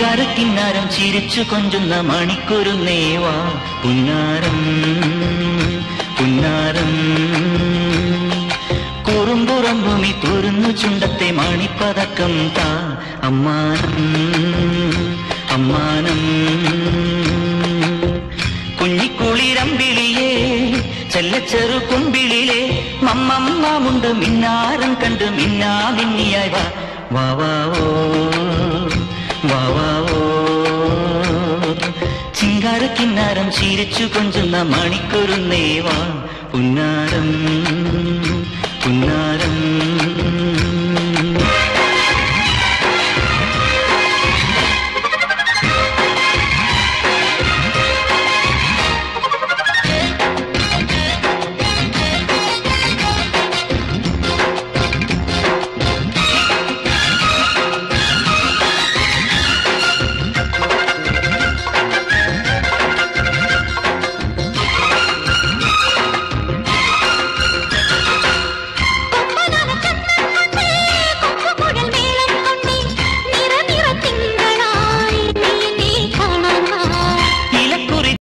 ചിങ്കാരക്കിന്നാരം ചിരിച്ചു കൊഞ്ചുന്ന മണിക്കൊരുന്നേവാ പുന്നാരം പുന്നാരം കുറുമ്പുറമ്പുമി തുറന്നു ചുണ്ടത്തെ മണിപ്പതക്കം താ അമ്മാനം അമ്മാനം കുഞ്ഞിക്കുളിരമ്പിളിയേ ചെല്ലച്ചെറു കുമ്പിളിലെ മമ്മമ്മുണ്ട് മിന്നാരം കണ്ട് മിന്നാ മിന്നിയായി വാ വാ വാവോ വാവാവോ ചിങ്കാരക്കിന്നാരം ചിരിച്ചു കൊഞ്ചുന്ന മണിക്കൊരു നേവാ പുന്നാരം പുന്നാരം